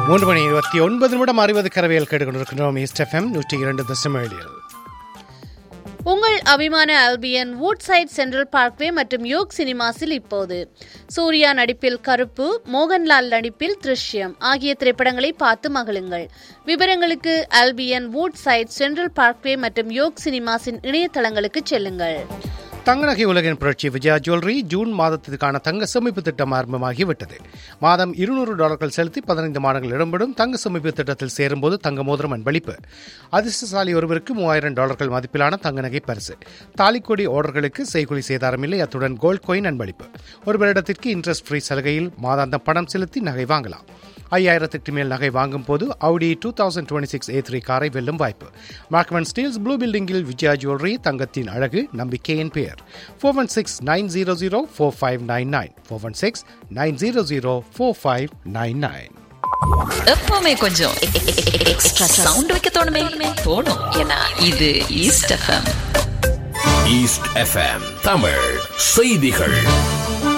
மூன்று மணி இருபத்தி ஒன்பது நிமிடம் அறுபது கரவையில் கேட்டுக்கொண்டிருக்கிறோம் ஈஸ்ட் எஃப்எம் நூற்றி இரண்டு தசமேழியில் உங்கள் அபிமான Albion woodside central parkway மற்றும் யோக் சினிமாஸில் இப்போது சூர்யா நடிப்பில் கருப்பு மோகன்லால் நடிப்பில் திருஷ்யம் ஆகிய திரைப்படங்களை பார்த்து மகிழுங்கள் விவரங்களுக்கு Albion woodside central parkway மற்றும் யோக் சினிமாஸின் இணையதளங்களுக்கு செல்லுங்கள் தங்க நகை உலகின் புரட்சி விஜயா ஜுவல்லரி ஜூன் மாதத்திற்கான தங்க சேமிப்பு திட்டம் ஆரம்பமாகிவிட்டது மாதம் இருநூறு டாலர்கள் செலுத்தி பதினைந்து மாதங்கள் இடம்பெறும் தங்க சேமிப்பு திட்டத்தில் சேரும்போது தங்க மோதிரம் அன்பளிப்பு அதிர்ஷ்டசாலி ஒருவருக்கு மூவாயிரம் டாலர்கள் மதிப்பிலான தங்க நகை பரிசு தாலிக்கொடி ஆர்டர்களுக்கு செய்குலி சேதாரம் இல்லை அத்துடன் கோல்ட் கோயின் அன்பளிப்பு ஒரு வருடத்திற்கு இன்ட்ரெஸ்ட் ஃப்ரீ சலுகையில் மாதாந்தம் பணம் செலுத்தி நகை வாங்கலாம் ஐயாயிரத்துக்கு மேல் நகை வாங்கும் போது Audi two thousand twenty six A three காரை வெல்லும் வாய்ப்பு மார்க்மன் ஸ்டீல்ஸ் ப்ளூ பில்டிங்கில் விஜயா ஜுவல்லரி தங்கத்தின் அழகு நம்பிக்கையின் பெயர் four one six nine zero zero four five nine nine four one six nine zero zero four five nine nine எப்பவுமே கொஞ்சம் எக்ஸ்ட்ரா சவுண்ட் வைக்க தோணுமே தோணும் ஏன்னா இது east FM east FM Tamil செய்திகள்